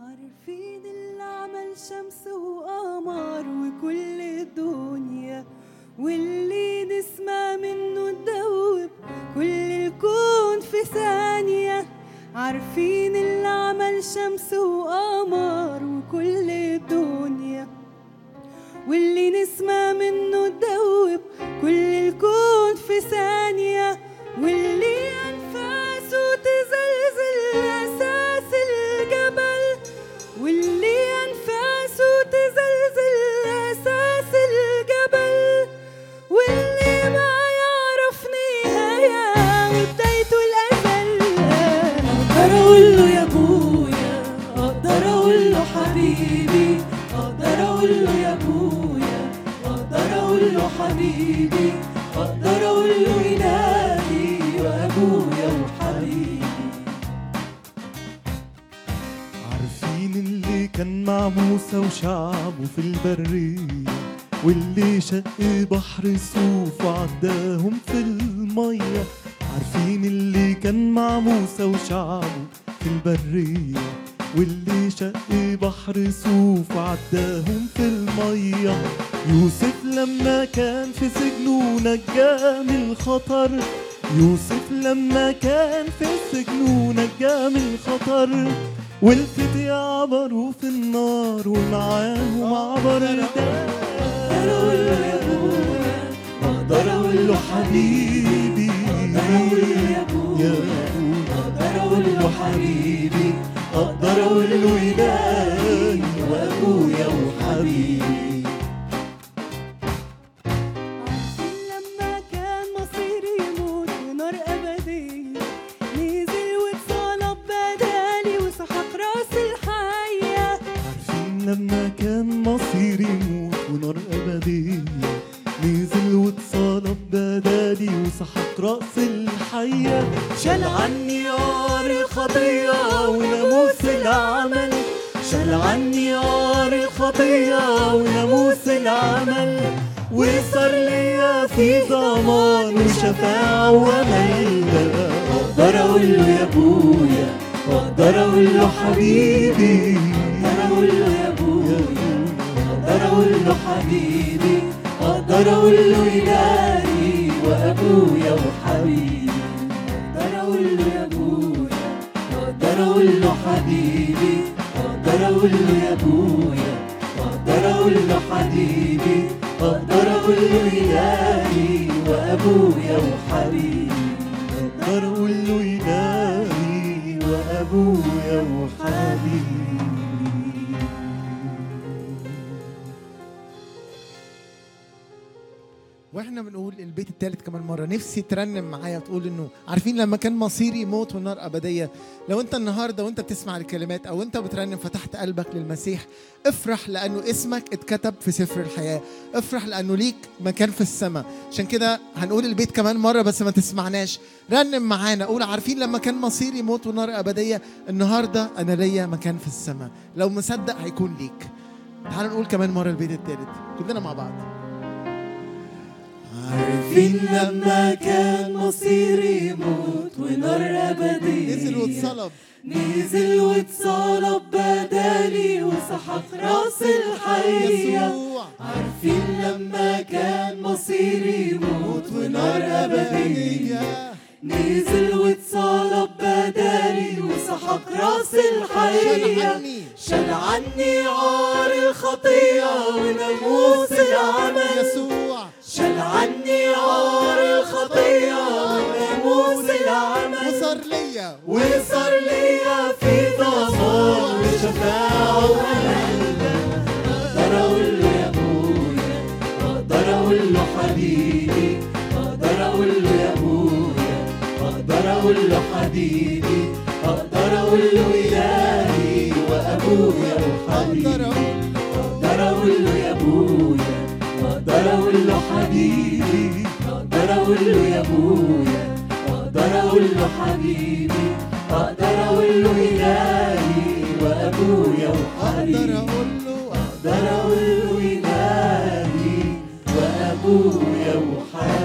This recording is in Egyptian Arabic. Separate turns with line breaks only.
عارفين اللي عمل شمس وقمر وكل الدنيا واللي نسمع منه تدوب كل الكون في ثانية عارفين اللي عمل شمس وقمر وكل الدنيا واللي نسمع منه تدوب كل الكون في ثانية واللي أنفاسه تزلزل أساس الجبل واللي أنفاسه تزلزل أساس الجبل واللي ما يعرف نهاية وبدايته الأزل أقدر أقول له يا أبويا أقدر أقول له حبيبي أقدر أقول له يا أبويا أقدر أقول له حبيبي أقدر أقول له إلهي وأبويا وحبيبي
عارفين اللي كان مع موسى وشعبه في البرية واللي شق بحر صوف وعداهم في المية عارفين اللي كان مع موسى وشعبه في البرية واللي شق بحر صوف وعداهم في المية يوسف لما كان في سجنه نجاه من الخطر يوسف لما كان في السجن نجاه من الخطر والفتية عبروا في النار ومعاهم عبر الدار
أقدر أقول له يا أبويا
اقدر اقول له حبيبي
أقدر أقول له يا
يا
أبويا
أبويا
أقدر أقول له حبيبي
اقدر اقول له الهي وابويا وحبيبي
عارفين لما كان مصيري يموت ونار أبدية نزل واتصلب بدالي وسحق راس الحية
عارفين لما كان مصيري يموت ونار أبدية نزل واتصلب بدالي وسحق رأس الحية شال عني عار الخطية وناموس العمل شال عني عار الخطية وناموس العمل وصار ليا في ضمان وشفاعة وأمل أقدر أقول له يا أبويا أقدر أقول له حبيبي
أقدر أقول له يا أبويا أقدر أقول له حبيبي أقدر أقول له إلهي وأبويا وحبيبي أقدر أقول له يا أبويا أقدر أقول له حبيبي أقدر أقول له يا أبويا أقدر أقول له حبيبي أقدر أقول له إلهي وأبويا وحبيبي
أقدر أقول له إلهي وأبويا وحبيبي
واحنا بنقول البيت الثالث كمان مره نفسي ترنم معايا وتقول انه عارفين لما كان مصيري موت والنار ابديه لو انت النهارده وانت بتسمع الكلمات او انت بترنم فتحت قلبك للمسيح افرح لانه اسمك اتكتب في سفر الحياه افرح لانه ليك مكان في السماء عشان كده هنقول البيت كمان مره بس ما تسمعناش رنم معانا قول عارفين لما كان مصيري موت ونار ابديه النهارده انا ليا مكان في السماء لو مصدق هيكون ليك تعالوا نقول كمان مره البيت الثالث كلنا مع بعض
عارفين لما كان مصيري موت ونار أبدية
نزل واتصلب
نزل واتصلب بدالي وسحق راس الحية
يسوع
عارفين لما كان مصيري موت ونار أبدية نزل واتصلب بدالي وسحق راس
شال
الحية
عني
شال عني عار الخطية وناموس العمل
يسوع
شال عني عار الخطية وناموس العمل
وصار ليا
وصار ليا في ضمان وشفاعة وأمل أقدر أقول له يا أبويا أقدر أقول له حبيبي أقدر أقول له يا أبويا أقدر أقول له حبيبي أقدر أقول له إلهي وأبويا وحبيبي
اقدر اقول
أقدر أقول له يا أبويا أقدر أقول له حبيبي أقدر أقول له يا أبويا أقدر أقول له حبيبي أقدر أقول له إلهي وأبويا
اقدر
وحبيبي
اقول له
أقدر أقول له إلهي وأبويا وحبيبي